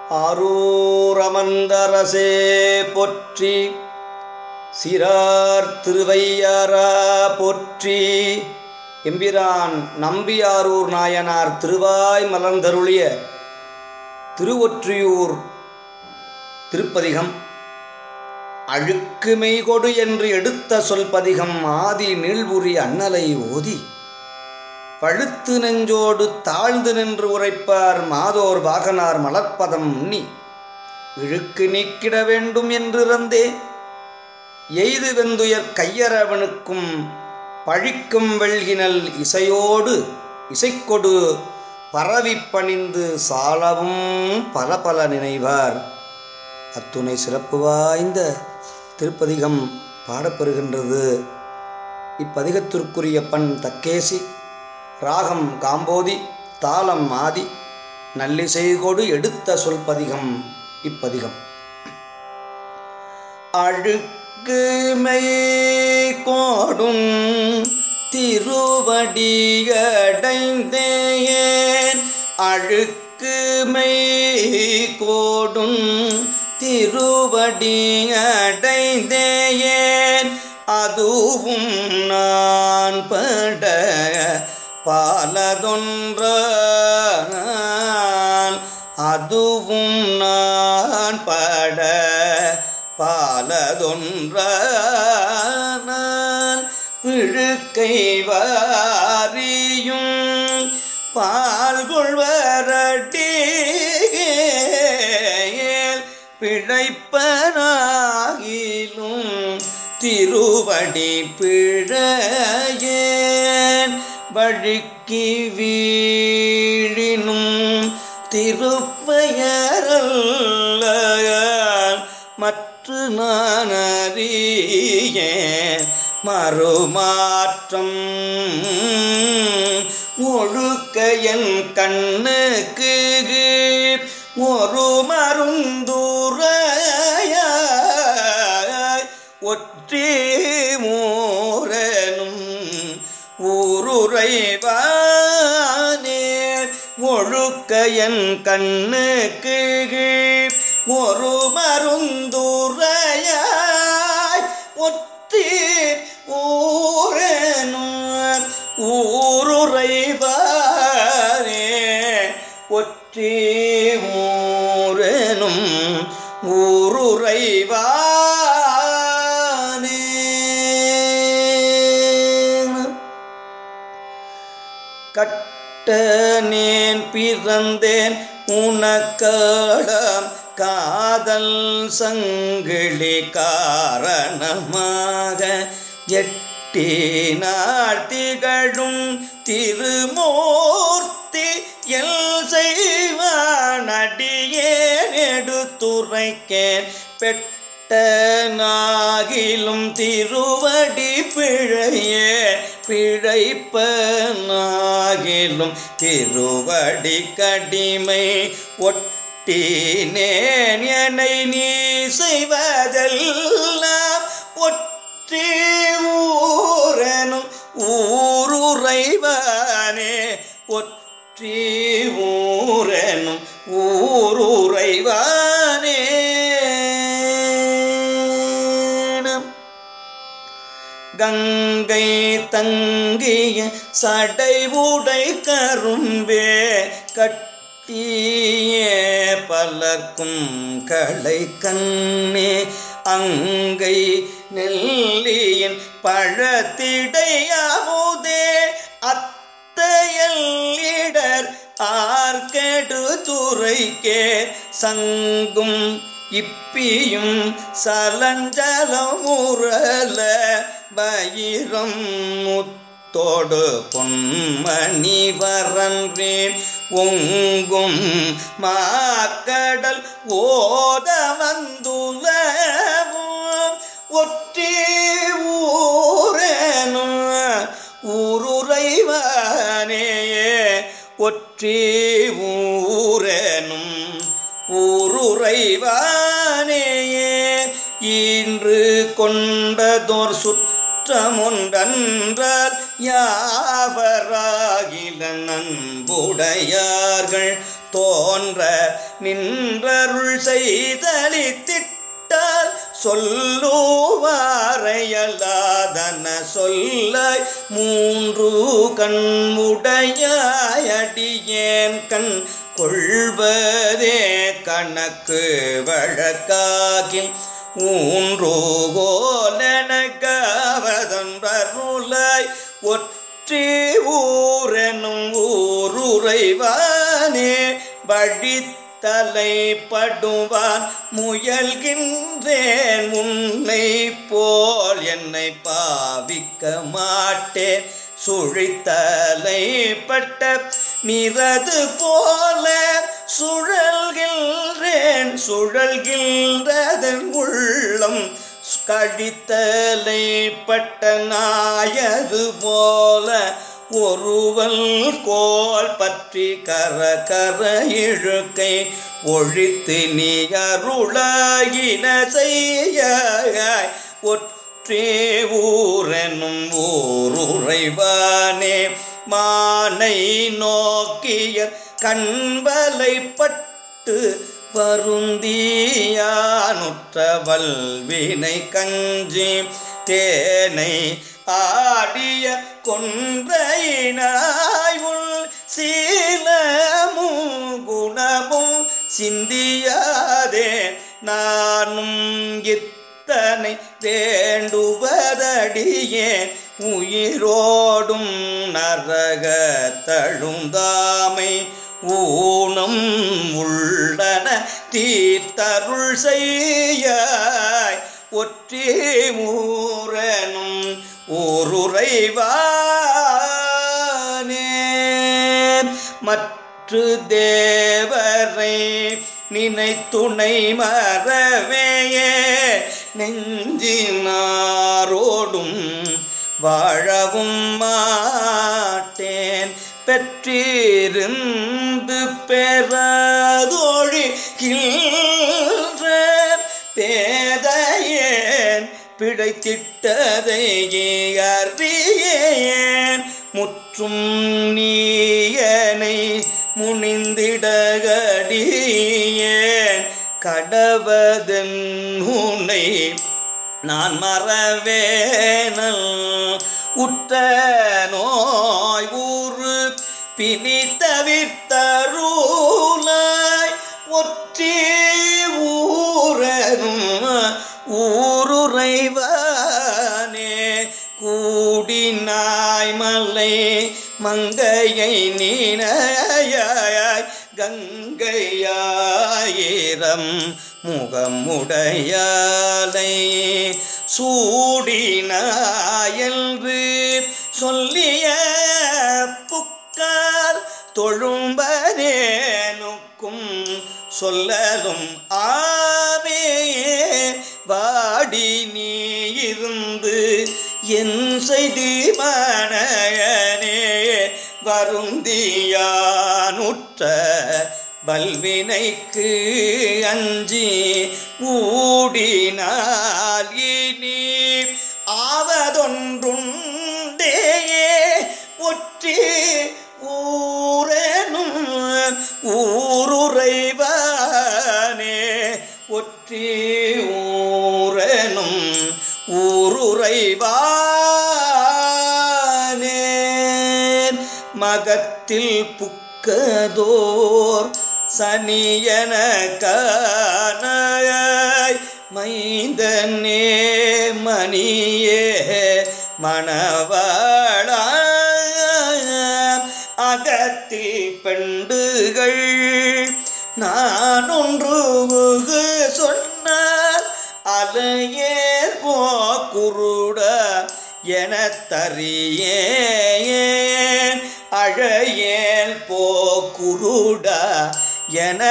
ஆரூரமந்தரசே போற்றி சிறார் திருவையாரா போற்றி எம்பிரான் நம்பியாரூர் நாயனார் திருவாய் மலர்ந்தருளிய திருவொற்றியூர் திருப்பதிகம் அழுக்கு மெய்கொடு என்று எடுத்த சொல் பதிகம் ஆதி நீள்புரி அண்ணலை ஓதி பழுத்து நெஞ்சோடு தாழ்ந்து நின்று உரைப்பார் மாதோர் வாகனார் மலர்ப்பதம் உண்ணி இழுக்கு நீக்கிட வேண்டும் என்றிருந்தே எய்து வெந்துயர் கையரவனுக்கும் பழிக்கும் வெள்கினல் இசையோடு இசைக்கொடு பரவி பணிந்து சாலவும் பல பல நினைவார் அத்துணை சிறப்பு வாய்ந்த திருப்பதிகம் பாடப்பெறுகின்றது இப்பதிகத்திற்குரிய பண் தக்கேசி ராகம் காம்போதி தாளம் ஆதி நல்லிசைகொடு எடுத்த சொல் பதிகம் இப்பதிகம் அழுக்கு மெய் கோடும் திருவடியடைந்தேன் அழுக்கு மெய் கோடும் திருவடியடைந்தேன் அதுவும் நான் பட பாலதொன்ற அதுவும் நான் பட பாலதொன்ற பிழுக்கை வாரியும் பால் கொள்வரட்டி பிழைப்பனாகிலும் திருவடி பிழையேன் வழுக்கி வீழினும் திருப்பெயரல்ல மற்ற நான் அறியேன் மறுமாற்றம் ஒழுக்க என் கண்ணுக்கு ஒரு மருந்துரைய ஒற்றி மூரனும் ஊருரைவானே ஒழுக்க என் கண்ணுக்கு ஒரு மருந்துரைய ஒற்றி ஊரனும் ஊருரைவானே ஒற்றி ஊரனும் ஊருரைவானே கட்ட நேன் பிறந்தேன் உனக்கடம் காதல் சங்கிலி காரணமாக எட்டி நாள் திகழும் திருமூர்த்தி எல் செய்வானடியேன் எடுத்துரைக்கேன் பெட்ட நாகிலும் திருவடி பிழையே பிழைப்ப நாகிலும் திருவடி கடிமை ஒட்டினேன் என்னை நீ செய்வதெல்லாம் ஒற்றி ஊரனும் ஊருரைவானே ஒற்றி ஊரனும் ஊருரைவானே கங்கை தங்கிய சடை உடை கரும்பே கட்டிய பலர்க்கும் களை கண்ணே அங்கை நெல்லியின் பழத்திடையாமுதே அத்தையல் இடர் ஆர்கெடு துறைக்கே சங்கும் இப்பியும் சலஞ்சலம் முரல பயிரம் முத்தோடு பொன்மணி வரன்றே ஒங்கும் மாக்கடல் ஓத வந்துலவும் ஒற்றி ஊரேனும் ஊருரைவானேயே ஒற்றி ஊரேனும் ஊருரைவானேயே இன்று கொண்டதோர் சுற்றமொன்றன்றால் யாவராகில நண்புடையார்கள் தோன்ற நின்றருள் செய்தளித்திட்டால் சொல்லுவாரையல்லாதன சொல்லாய் மூன்று கண்முடையாயடியேன் கண் கொள்வதே கணக்கு வழக்காகி ஊன்றோகோலனகாவதன்பருளாய் ஒற்றி ஊரெனும் ஊருறைவானே வழித்தலை படுவான் முயல்கின்றேன் உன்னை போல் என்னை பாவிக்க மாட்டேன் சுழித்தலை பட்ட நிறது போல சுழல்கின்றேன் சுழல்கின்றதன் உள்ளம் கழித்தலை பட்ட நாயது போல ஒருவல் கோல் பற்றி கர கர இழுக்கை ஒழித்து நீ அருளாயின செய்ய ஒற்றே ஊரெனும் ஊருறைவானே மானை நோக்கிய கண்வலை பட்டு வருந்தியானுற்ற வல்வினை கஞ்சி தேனை ஆடிய கொன்றையினாய் உள் சீலமும் குணமும் சிந்தியாதே நானும் இத்தனை வேண்டுவதடியேன் உயிரோடும் நரக தழுந்தாமை ஊனம் உள்ளன தீர்த்தருள் செய்யாய் ஒற்றே மூரனும் ஓருறைவானே மற்று தேவரை நினைத்துணை மறவேயே நெஞ்சினாரோடும் வாழவும் மாட்டேன் பெற்றிருந்து பெறாதொழி பேதையேன் பிழைத்திட்டதை அறியேன் முற்றும் நீயனை முனிந்திடகடியேன் கடவதன் உன்னை நான் மறவேனல் உற்ற நோய் ஊறு பிணி தவிர்த்தருளாய் ஒற்றி ஊரனும் ஊருறைவானே கூடினாய் மலை மங்கையை நீனையாய் கங்கையாயிரம் முகமுடையாலை சூடினாயென்று சொல்லிய புக்கால் தொழும்பனேனுக்கும் சொல்லலும் ஆமே வாடி நீ இருந்து என் செய்தி மனையனே வருந்தியானுற்ற வல்வினைக்கு அஞ்சி ஊடினால் இனி ஆவதொன்றுண்டே ஒற்றி ஊரனும் ஊருறைவானே ஒற்றி ஊரனும் ஊருறைவானே மகத்தில் புக்கதோர் சனியன கானாய் மைந்தனே மணியே மணவாள அகத்தில் பெண்டுகள் நான் ஒன்று சொன்னால் அலையே போ குருட என தறியேன் அழையேன் போ குருடா என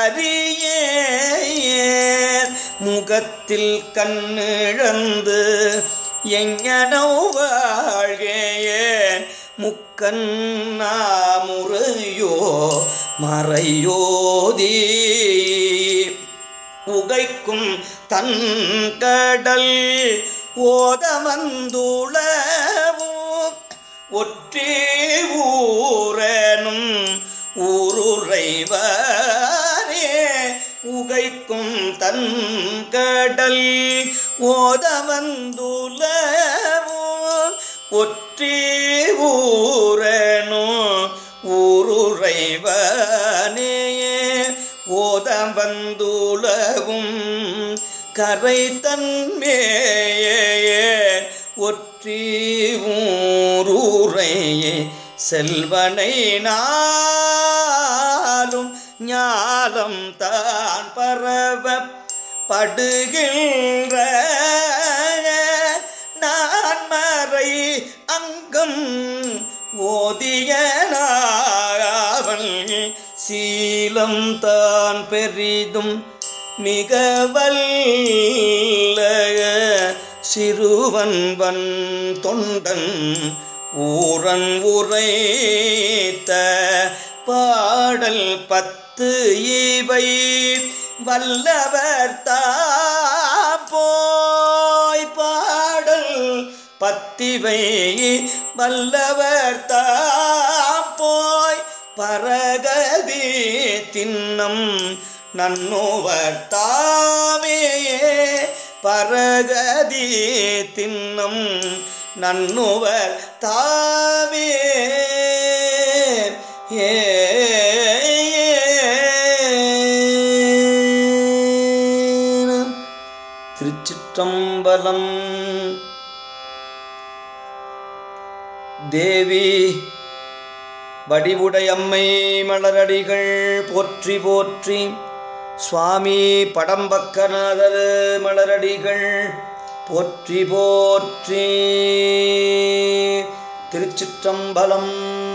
தறியேன் முகத்தில் கண்ணிழந்து எங்கனோ வாழ்கேன் முக்கண்ணா முறையோ மறையோதி உகைக்கும் தன்கடல் ஓதமந்துளவும் ஒற்றே ஊரனும் ஊருறைவரே உகைக்கும் தன் கடல் ஓத வந்துலவோ ஒற்றி ஊரனோ ஊருறைவனே ஓத வந்துலவும் கரை தன்மேயே ஒற்றி ஊரூரையே செல்வனை நாளும் ஞாலம் தான் பரவ படுகின்ற நான் மறை அங்கம் ஓதியனாவன் சீலம் தான் பெரிதும் மிக வல்ல சிறுவன்வன் தொண்டன் ஊரன் உரைத்த பாடல் பத்து இவை வல்லவர் போய் பாடல் பத்திவை வல்லவர் போய் பரகதி தின்னம் நன்னோவர் தாமே பரகதி தின்னம் நன்னுவர் தாமே ஏ திருச்சிற்றம்பலம் தேவி வடிவுடையம்மை மலரடிகள் போற்றி போற்றி சுவாமி படம்பக்கநாதர் மலரடிகள் போற்றி போற்றி திருச்சிற்றம்பலம்